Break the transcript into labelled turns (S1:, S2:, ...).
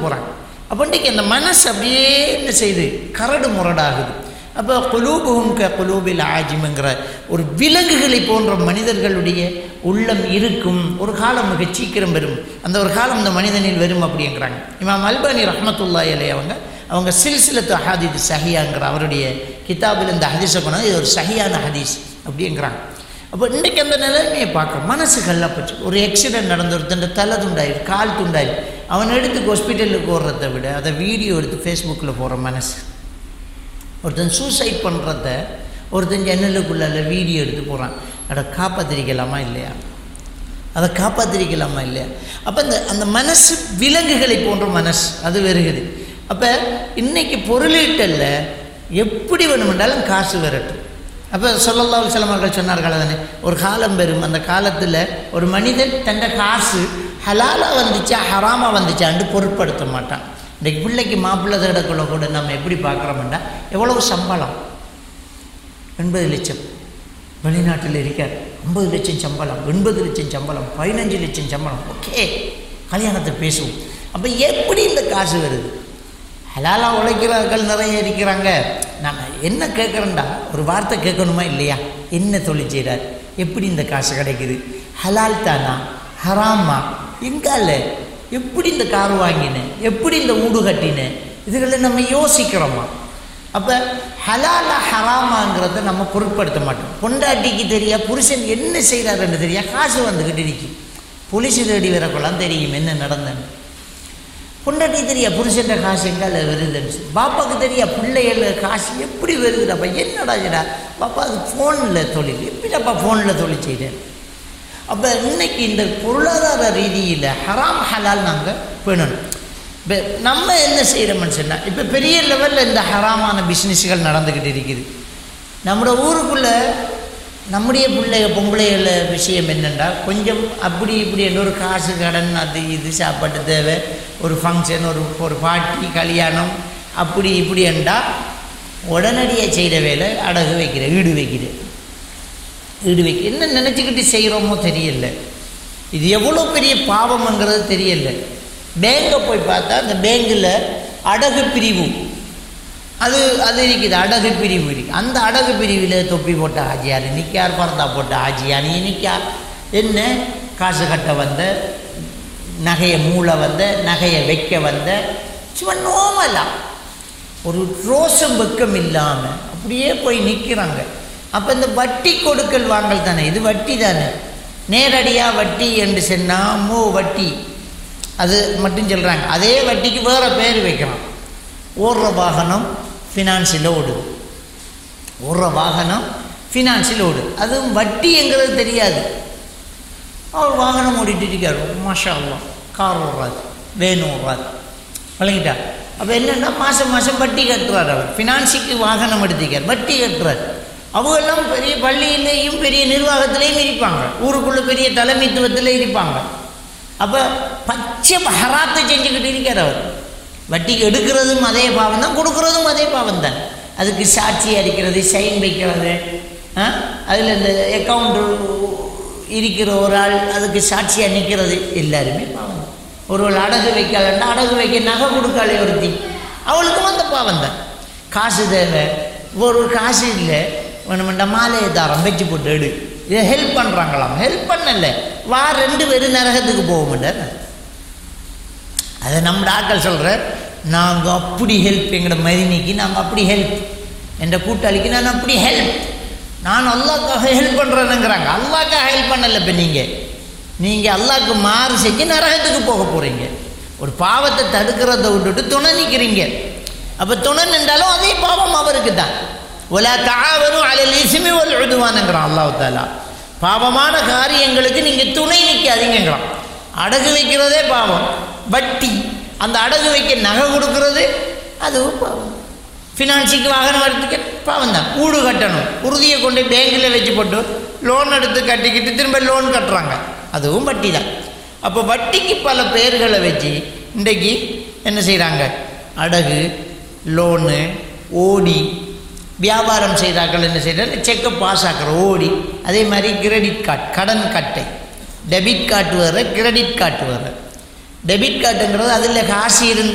S1: போகிறாங்க அப்போ இன்றைக்கி அந்த மனசு அப்படியே என்ன செய்யுது கரடு முரடாகுது அப்போ குலூபும் க குலூபில் ஆஜிமுங்கிற ஒரு விலங்குகளை போன்ற மனிதர்களுடைய உள்ளம் இருக்கும் ஒரு காலம் மிக சீக்கிரம் வரும் அந்த ஒரு காலம் இந்த மனிதனில் வரும் அப்படிங்கிறாங்க இமாம் அல்பானி ரஹ்மத்துல்லாஹி அலைஹி அவங்க அவங்க சில்சிலத்து ஹாதித் சஹியாங்கிற அவருடைய கிதாபில் இந்த ஹதீஸை கொண்டாந்து இது ஒரு சஹியான ஹதீஸ் அப்படிங்கிறாங்க அப்போ இன்றைக்கி அந்த நிலைமையை பார்க்குறோம் மனசு கல்லப்பச்சு ஒரு ஆக்சிடென்ட் நடந்து ஒருத்தன் தலை துண்டாயிரு கால் துண்டாயிரு அவன் எடுத்து ஹாஸ்பிட்டலுக்கு ஓடுறதை விட அதை வீடியோ எடுத்து ஃபேஸ்புக்கில் போகிற மனசு ஒருத்தன் சூசைட் பண்ணுறத ஒருத்தன் ஜன்னலுக்குள்ளால வீடியோ எடுத்து போகிறான் அதை காப்பாற்றிருக்கலாமா இல்லையா அதை காப்பாற்றிருக்கலாமா இல்லையா அப்போ அந்த அந்த மனசு விலங்குகளை போன்ற மனசு அது வருகுது அப்போ இன்னைக்கு பொருளீட்டல்ல எப்படி வேணுமென்றாலும் காசு வரட்டும் அப்போ சொல்லல்லா சில மக்கள் சொன்னார்கள் தானே ஒரு காலம் வரும் அந்த காலத்தில் ஒரு மனிதன் தன்னை காசு ஹலாலாக வந்துச்சா ஹராமாக வந்துச்சான்னு பொருட்படுத்த மாட்டான் இன்றைக்கு பிள்ளைக்கு மாப்பிள்ளை தேடக்குள்ள கூட நம்ம எப்படி பார்க்குறோம்னா எவ்வளவு சம்பளம் எண்பது லட்சம் வெளிநாட்டில் இருக்கார் ஐம்பது லட்சம் சம்பளம் எண்பது லட்சம் சம்பளம் பதினஞ்சு லட்சம் சம்பளம் ஓகே கல்யாணத்தை பேசுவோம் அப்போ எப்படி இந்த காசு வருது ஹலாலாக உழைக்கிறார்கள் நிறைய இருக்கிறாங்க நம்ம என்ன கேட்குறோண்டா ஒரு வார்த்தை கேட்கணுமா இல்லையா என்ன தொழில் செய்கிறார் எப்படி இந்த காசு கிடைக்குது ஹலால் தானா ஹராமா எங்கால எப்படி இந்த கார் வாங்கினேன் எப்படி இந்த வீடு கட்டினேன் இதுகளை நம்ம யோசிக்கிறோமா அப்போ ஹலாலா ஹராமாங்கிறத நம்ம பொருட்படுத்த மாட்டோம் பொண்டாட்டிக்கு தெரியா புருஷன் என்ன செய்கிறாருன்னு தெரியா காசு வந்துக்கிட்டு இருக்கு போலீஸ் தேடி வரக்கொள்ளாம் தெரியும் என்ன நடந்தேன்னு பொண்டாட்டி தெரியா புருஷன் காசு எங்கால வருதுன்னு சொல்லி பாப்பாவுக்கு தெரியா பிள்ளைகள காசு எப்படி வருதுடாப்பா என்னடா இதுடா பாப்பா அது ஃபோனில் தொழில் எப்படிடாப்பா ஃபோனில் தொழில் செய்கிறேன் அப்போ இன்னைக்கு இந்த பொருளாதார ரீதியில் ஹராம் ஹலால் நாங்கள் பேணணும் இப்போ நம்ம என்ன செய்கிறோம்னு சொன்னால் இப்போ பெரிய லெவலில் இந்த ஹராமான பிஸ்னஸ்கள் நடந்துக்கிட்டு இருக்குது நம்மளோட ஊருக்குள்ளே நம்முடைய பிள்ளைக பொம்பளைகள விஷயம் என்னென்னா கொஞ்சம் அப்படி இப்படி என்ற ஒரு காசு கடன் அது இது சாப்பாட்டு தேவை ஒரு ஃபங்க்ஷன் ஒரு ஒரு பார்ட்டி கல்யாணம் அப்படி இப்படி என்றால் உடனடியாக செய்கிற வேலை அடகு வைக்கிற ஈடு வைக்கிற ஈடு வைக்க என்ன நினச்சிக்கிட்டு செய்கிறோமோ தெரியல இது எவ்வளோ பெரிய பாவம்ங்கிறது தெரியல பேங்கை போய் பார்த்தா அந்த பேங்கில் அடகு பிரிவு அது அது இருக்குது அடகு பிரிவு இருக்குது அந்த அடகு பிரிவில் தொப்பி போட்ட ஆஜியார் நிற்கார் பரதா போட்ட ஆஜியார் நீ நிற்கார் என்ன காசு கட்ட வந்த நகையை மூளை வந்த நகையை வைக்க வந்த சும்மா நோமலா ஒரு ரோசம் வெக்கம் இல்லாமல் அப்படியே போய் நிற்கிறாங்க அப்போ இந்த வட்டி கொடுக்கல் வாங்கல் தானே இது வட்டி தானே நேரடியாக வட்டி என்று சொன்னால் மூ வட்டி அது மட்டும் சொல்கிறாங்க அதே வட்டிக்கு வேறு பேர் வைக்கிறான் ஓடுற வாகனம் ஃபினான்ஸில் ஓடுது ஓடுற வாகனம் ஃபினான்ஸில் ஓடுது அதுவும் வட்டிங்கிறது தெரியாது அவர் வாகனம் ஓடிட்டு இருக்கார் மாஷா அல்லா கார் ஓடுறாரு வேன் ஓடுறாரு விளங்கிட்டா அப்போ என்னென்னா மாதம் மாதம் வட்டி கட்டுறார் அவர் ஃபினான்ஸுக்கு வாகனம் எடுத்துக்கார் வட்டி கட்டுறார் அவங்கெல்லாம் பெரிய பள்ளியிலேயும் பெரிய நிர்வாகத்திலையும் இருப்பாங்க ஊருக்குள்ளே பெரிய தலைமைத்துவத்தில் இருப்பாங்க அப்போ பச்சை ஹராத்தை செஞ்சுக்கிட்டு இருக்கார் அவர் வட்டிக்கு எடுக்கிறதும் அதே பாவம் தான் கொடுக்குறதும் அதே பாவம் தான் அதுக்கு சாட்சி அடிக்கிறது சைன் வைக்கிறது அதில் இந்த அக்கௌண்ட்டு இருக்கிற ஒரு ஆள் அதுக்கு சாட்சியாக நிற்கிறது எல்லாருமே பாவம் தான் ஒருவள் அடகு வைக்கலன்னா அடகு வைக்க நகை கொடுக்காளே ஒருத்தி அவளுக்கும் அந்த பாவம் தான் காசு தேவை ஒரு காசு இல்லை வேணுமெண்டா மாலையை தாரம் வச்சு போட்டு எடு இதை ஹெல்ப் பண்ணுறாங்களாம் ஹெல்ப் பண்ணல வா ரெண்டு பேரும் நரகத்துக்கு போக மாட்டார் அதை நம்ம ஆட்கள் சொல்கிற நாங்கள் அப்படி ஹெல்ப் எங்களோட மதினிக்கு நாங்கள் அப்படி ஹெல்ப் என்ற கூட்டாளிக்கு நான் அப்படி ஹெல்ப் நான் அல்லாக்காக ஹெல்ப் பண்ணுறேனுங்கிறாங்க அல்லாக்காக ஹெல்ப் பண்ணலை இப்போ நீங்கள் நீங்கள் அல்லாவுக்கு மாறு செஞ்சு நரகத்துக்கு போக போகிறீங்க ஒரு பாவத்தை தடுக்கிறத விட்டுட்டு துணை நிற்கிறீங்க அப்போ துணை நின்றாலும் அதே பாவம் அவருக்கு தான் ஒலா தாவரும் அலல் இசுமி ஒரு எழுதுவானுங்கிறான் அல்லாஹ் தாலா பாவமான காரியங்களுக்கு நீங்கள் துணை நிற்காதீங்கிறான் அடகு வைக்கிறதே பாவம் வட்டி அந்த அடகு வைக்க நகை கொடுக்கறது அதுவும் பாவம் ஃபினான்ஸுக்கு வாகனம் எடுத்துக்க பாவம் தான் ஊடு கட்டணும் உறுதியை கொண்டு பேங்கில் வச்சு போட்டு லோன் எடுத்து கட்டிக்கிட்டு திரும்ப லோன் கட்டுறாங்க அதுவும் வட்டி தான் அப்போ வட்டிக்கு பல பெயர்களை வச்சு இன்றைக்கு என்ன செய்கிறாங்க அடகு லோனு ஓடி வியாபாரம் செய்கிறார்கள் என்ன செய்கிறாங்க செக்கை பாஸ் ஆக்கிற ஓடி அதே மாதிரி கிரெடிட் கார்டு கடன் கட்டை டெபிட் கார்டு வேறு கிரெடிட் கார்டு வேறு டெபிட் கார்டுங்கிறது அதில் காசு இருந்து